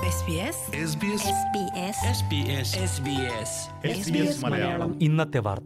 SBS Malayalam ഇന്നത്തെ വാർത്ത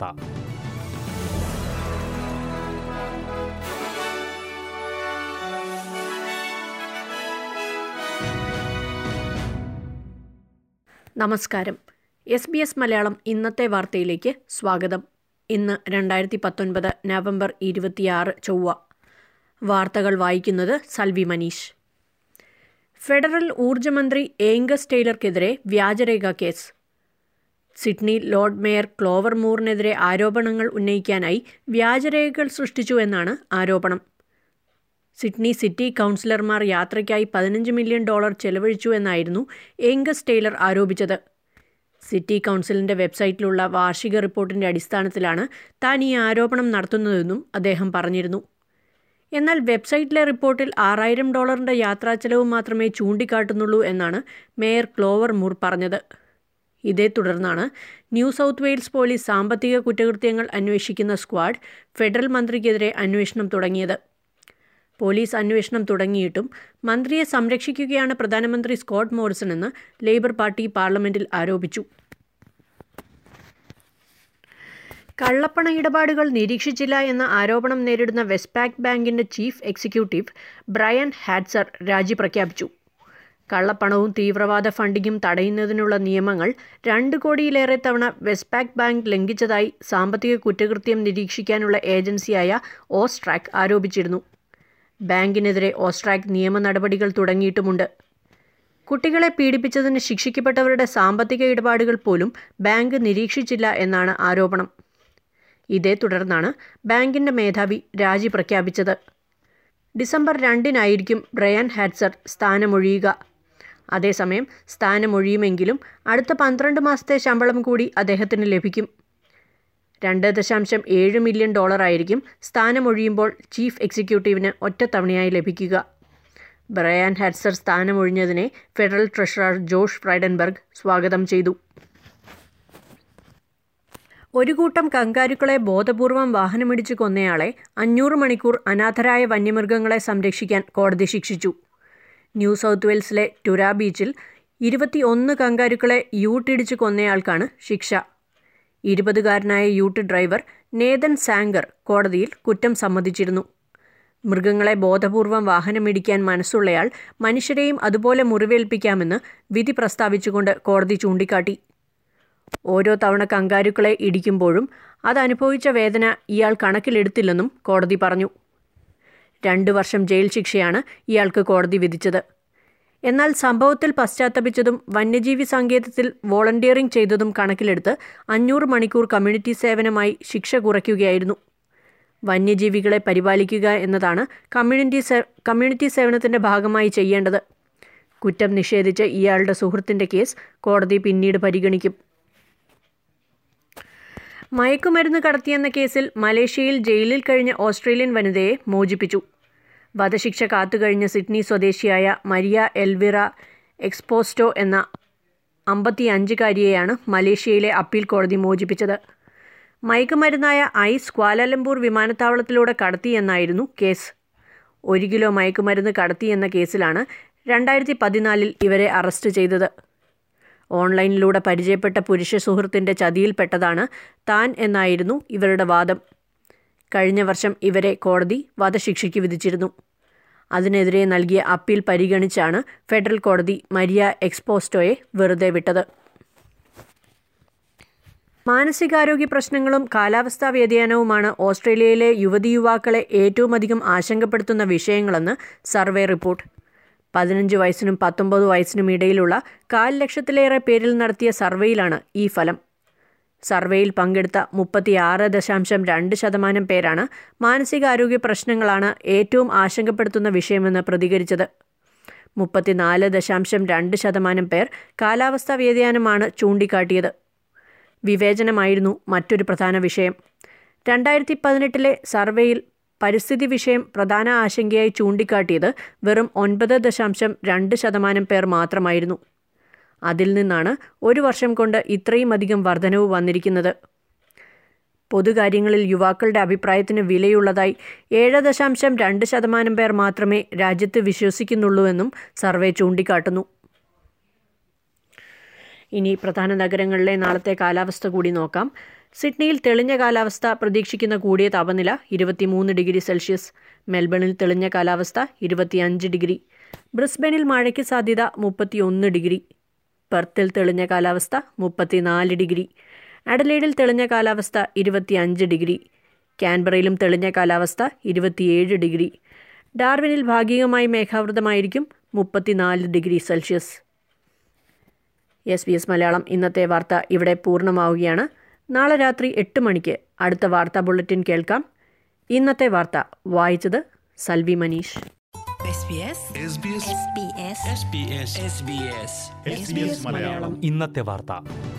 നമസ്കാരം എസ് ബി എസ് മലയാളം ഇന്നത്തെ വാർത്തയിലേക്ക് സ്വാഗതം ഇന്ന് രണ്ടായിരത്തി പത്തൊൻപത് നവംബർ ഇരുപത്തിയാറ് ചൊവ്വ വാർത്തകൾ വായിക്കുന്നത് സൽവി മനീഷ് ഫെഡറൽ ഊർജ്ജമന്ത്രി ഏംഗസ് ടെയ്ലർക്കെതിരെ വ്യാജരേഖ case Sydney lord mayor Clover മൂറിനെതിരെ ആരോപണങ്ങൾ ഉന്നയിക്കാനായി വ്യാജരേഖകൾ സൃഷ്ടിച്ചു എന്നാണ് ആരോപണം സിഡ്നി സിറ്റി കൗൺസിലർമാർ യാത്രയ്ക്കായി പതിനഞ്ച് മില്യൺ ഡോളർ ചെലവഴിച്ചു എന്നായിരുന്നു ഏംഗസ് ടെയ്ലർ ആരോപിച്ചത് സിറ്റി കൗൺസിലിന്റെ വെബ്സൈറ്റിലുള്ള വാർഷിക റിപ്പോർട്ടിന്റെ അടിസ്ഥാനത്തിലാണ് താൻ ഈ ആരോപണം നടത്തുന്നതെന്നും അദ്ദേഹം പറഞ്ഞിരുന്നു എന്നാൽ വെബ്സൈറ്റിലെ റിപ്പോർട്ടിൽ ആറായിരം ഡോളറിന്റെ യാത്രാ ചെലവ് മാത്രമേ ചൂണ്ടിക്കാട്ടുന്നുള്ളൂ എന്നാണ് മേയർ ക്ലോവർ മൂർ പറഞ്ഞത് ഇതേ തുടർന്നാണ് ന്യൂ സൗത്ത് വെയിൽസ് പോലീസ് സാമ്പത്തിക കുറ്റകൃത്യങ്ങൾ അന്വേഷിക്കുന്ന സ്ക്വാഡ് ഫെഡറൽ മന്ത്രിക്കെതിരെ അന്വേഷണം തുടങ്ങിയത് പോലീസ് അന്വേഷണം തുടങ്ങിയിട്ടും മന്ത്രിയെ സംരക്ഷിക്കുകയാണ് പ്രധാനമന്ത്രി സ്കോട്ട് മോറിസൺ എന്ന് ലേബർ പാർട്ടി പാർലമെന്റിൽ ആരോപിച്ചു കള്ളപ്പണ ഇടപാടുകൾ നിരീക്ഷിച്ചില്ല എന്ന ആരോപണം നേരിടുന്ന വെസ്റ്റ്പാക് ബാങ്കിന്റെ ചീഫ് എക്സിക്യൂട്ടീവ് ബ്രയൻ ഹാഡ്സർ രാജി പ്രഖ്യാപിച്ചു കള്ളപ്പണവും തീവ്രവാദ ഫണ്ടിങ്ങും തടയുന്നതിനുള്ള നിയമങ്ങൾ രണ്ട് കോടിയിലേറെ തവണ വെസ്റ്റ്പാക് ബാങ്ക് ലംഘിച്ചതായി സാമ്പത്തിക കുറ്റകൃത്യം നിരീക്ഷിക്കാനുള്ള ഏജൻസിയായ ഓസ്ട്രാക് ആരോപിച്ചിരുന്നു ബാങ്കിനെതിരെ ഓസ്ട്രാക് നിയമ നടപടികൾ തുടങ്ങിയിട്ടുമുണ്ട് കുട്ടികളെ പീഡിപ്പിച്ചതിന് ശിക്ഷിക്കപ്പെട്ടവരുടെ സാമ്പത്തിക ഇടപാടുകൾ പോലും ബാങ്ക് നിരീക്ഷിച്ചില്ല എന്നാണ് ആരോപണം ഇതേ തുടർന്നാണ് ബാങ്കിന്റെ മേധാവി രാജി പ്രഖ്യാപിച്ചത് ഡിസംബർ രണ്ടിനായിരിക്കും ബ്രയാൻ ഹാഡ്സർ സ്ഥാനമൊഴിയുക അതേസമയം സ്ഥാനമൊഴിയുമെങ്കിലും അടുത്ത പന്ത്രണ്ട് മാസത്തെ ശമ്പളം കൂടി അദ്ദേഹത്തിന് ലഭിക്കും രണ്ട് ദശാംശം ഏഴ് മില്യൺ ഡോളറായിരിക്കും സ്ഥാനമൊഴിയുമ്പോൾ ചീഫ് എക്സിക്യൂട്ടീവിന് ഒറ്റത്തവണയായി ലഭിക്കുക ബ്രയാൻ ഹാഡ്സർ സ്ഥാനമൊഴിഞ്ഞതിനെ ഫെഡറൽ ട്രഷറർ ജോഷ് ഫ്രൈഡൻബർഗ് സ്വാഗതം ചെയ്തു ഒരു കൂട്ടം കങ്കാരുക്കളെ ബോധപൂർവം വാഹനമിടിച്ച് കൊന്നയാളെ അഞ്ഞൂറ് മണിക്കൂർ അനാഥരായ വന്യമൃഗങ്ങളെ സംരക്ഷിക്കാൻ കോടതി ശിക്ഷിച്ചു ന്യൂ സൗത്ത് വെയിൽസിലെ ടുര ബീച്ചിൽ ഇരുപത്തിയൊന്ന് കങ്കാരുക്കളെ യൂട്ടിടിച്ച് കൊന്നയാൾക്കാണ് ശിക്ഷ ഇരുപതുകാരനായ യൂട്ട് ഡ്രൈവർ നേതൻ സാങ്കർ കോടതിയിൽ കുറ്റം സമ്മതിച്ചിരുന്നു മൃഗങ്ങളെ ബോധപൂർവം വാഹനമിടിക്കാൻ മനസ്സുള്ളയാൾ മനുഷ്യരെയും അതുപോലെ മുറിവേൽപ്പിക്കാമെന്ന് വിധി പ്രസ്താവിച്ചുകൊണ്ട് കോടതി ചൂണ്ടിക്കാട്ടി ഓരോ തവണ കങ്കാരുക്കളെ ഇടിക്കുമ്പോഴും അതനുഭവിച്ച വേദന ഇയാൾ കണക്കിലെടുത്തില്ലെന്നും കോടതി പറഞ്ഞു രണ്ടു വർഷം ജയിൽ ശിക്ഷയാണ് ഇയാൾക്ക് കോടതി വിധിച്ചത് എന്നാൽ സംഭവത്തിൽ പശ്ചാത്തപിച്ചതും വന്യജീവി സങ്കേതത്തിൽ വോളണ്ടിയറിംഗ് ചെയ്തതും കണക്കിലെടുത്ത് അഞ്ഞൂറ് മണിക്കൂർ കമ്മ്യൂണിറ്റി സേവനമായി ശിക്ഷ കുറയ്ക്കുകയായിരുന്നു വന്യജീവികളെ പരിപാലിക്കുക എന്നതാണ് കമ്മ്യൂണിറ്റി സേ കമ്മ്യൂണിറ്റി സേവനത്തിൻ്റെ ഭാഗമായി ചെയ്യേണ്ടത് കുറ്റം നിഷേധിച്ച് ഇയാളുടെ സുഹൃത്തിൻ്റെ കേസ് കോടതി പിന്നീട് പരിഗണിക്കും മയക്കുമരുന്ന് കടത്തിയെന്ന കേസിൽ മലേഷ്യയിൽ ജയിലിൽ കഴിഞ്ഞ ഓസ്ട്രേലിയൻ വനിതയെ മോചിപ്പിച്ചു വധശിക്ഷ കാത്തുകഴിഞ്ഞ സിഡ്നി സ്വദേശിയായ മരിയ എൽവിറ എക്സ്പോസ്റ്റോ എന്ന അമ്പത്തിയഞ്ചുകാരിയെയാണ് മലേഷ്യയിലെ അപ്പീൽ കോടതി മോചിപ്പിച്ചത് മയക്കുമരുന്നായ ഐസ് ക്വാലലംപൂർ വിമാനത്താവളത്തിലൂടെ കടത്തിയെന്നായിരുന്നു കേസ് ഒരു കിലോ മയക്കുമരുന്ന് കടത്തിയെന്ന കേസിലാണ് രണ്ടായിരത്തി പതിനാലിൽ ഇവരെ അറസ്റ്റ് ചെയ്തത് ഓൺലൈനിലൂടെ പരിചയപ്പെട്ട പുരുഷ സുഹൃത്തിൻ്റെ ചതിയിൽപ്പെട്ടതാണ് താൻ എന്നായിരുന്നു ഇവരുടെ വാദം കഴിഞ്ഞ വർഷം ഇവരെ കോടതി വധശിക്ഷയ്ക്ക് വിധിച്ചിരുന്നു അതിനെതിരെ നൽകിയ അപ്പീൽ പരിഗണിച്ചാണ് ഫെഡറൽ കോടതി മരിയ എക്സ്പോസ്റ്റോയെ വെറുതെ വിട്ടത് മാനസികാരോഗ്യ പ്രശ്നങ്ങളും കാലാവസ്ഥാ വ്യതിയാനവുമാണ് ഓസ്ട്രേലിയയിലെ യുവതി യുവാക്കളെ ഏറ്റവുമധികം ആശങ്കപ്പെടുത്തുന്ന വിഷയങ്ങളെന്ന് സർവേ റിപ്പോർട്ട് പതിനഞ്ച് വയസ്സിനും പത്തൊമ്പത് വയസ്സിനും ഇടയിലുള്ള കാൽ ലക്ഷത്തിലേറെ പേരിൽ നടത്തിയ സർവേയിലാണ് ഈ ഫലം സർവേയിൽ പങ്കെടുത്ത മുപ്പത്തിയാറ് ദശാംശം രണ്ട് ശതമാനം പേരാണ് മാനസികാരോഗ്യ പ്രശ്നങ്ങളാണ് ഏറ്റവും ആശങ്കപ്പെടുത്തുന്ന വിഷയമെന്ന് പ്രതികരിച്ചത് മുപ്പത്തിനാല് ദശാംശം രണ്ട് ശതമാനം പേർ കാലാവസ്ഥാ വ്യതിയാനമാണ് ചൂണ്ടിക്കാട്ടിയത് വിവേചനമായിരുന്നു മറ്റൊരു പ്രധാന വിഷയം രണ്ടായിരത്തി പതിനെട്ടിലെ സർവേയിൽ പരിസ്ഥിതി വിഷയം പ്രധാന ആശങ്കയായി ചൂണ്ടിക്കാട്ടിയത് വെറും ഒൻപത് ദശാംശം രണ്ട് ശതമാനം പേർ മാത്രമായിരുന്നു അതിൽ നിന്നാണ് ഒരു വർഷം കൊണ്ട് ഇത്രയും അധികം വർധനവ് വന്നിരിക്കുന്നത് പൊതുകാര്യങ്ങളിൽ യുവാക്കളുടെ അഭിപ്രായത്തിന് വിലയുള്ളതായി ഏഴ് ദശാംശം രണ്ട് ശതമാനം പേർ മാത്രമേ രാജ്യത്ത് വിശ്വസിക്കുന്നുള്ളൂവെന്നും സർവേ ചൂണ്ടിക്കാട്ടുന്നു ഇനി പ്രധാന നഗരങ്ങളിലെ നാളത്തെ കാലാവസ്ഥ കൂടി നോക്കാം സിഡ്നിയിൽ തെളിഞ്ഞ കാലാവസ്ഥ പ്രതീക്ഷിക്കുന്ന കൂടിയ താപനില ഇരുപത്തിമൂന്ന് ഡിഗ്രി സെൽഷ്യസ് മെൽബണിൽ തെളിഞ്ഞ കാലാവസ്ഥ ഇരുപത്തിയഞ്ച് ഡിഗ്രി ബ്രിസ്ബനിൽ മഴയ്ക്ക് സാധ്യത മുപ്പത്തിയൊന്ന് ഡിഗ്രി പെർത്തിൽ തെളിഞ്ഞ കാലാവസ്ഥ മുപ്പത്തിനാല് ഡിഗ്രി അഡലേഡിൽ തെളിഞ്ഞ കാലാവസ്ഥ ഇരുപത്തിയഞ്ച് ഡിഗ്രി കാൻബറയിലും തെളിഞ്ഞ കാലാവസ്ഥ ഇരുപത്തിയേഴ് ഡിഗ്രി ഡാർവിനിൽ ഭാഗികമായി മേഘാവൃതമായിരിക്കും മുപ്പത്തിനാല് degree Celsius S B S Malayalam ഇന്നത്തെ വാർത്ത ഇവിടെ പൂർണ്ണമാവുകയാണ് നാളെ രാത്രി എട്ട് മണിക്ക് അടുത്ത വാർത്താ ബുള്ളറ്റിൻ കേൾക്കാം ഇന്നത്തെ വാർത്ത വായിച്ചത് Salvi Manish SBS SBS SBS SBS SBS Malayalam ഇന്നത്തെ വാർത്ത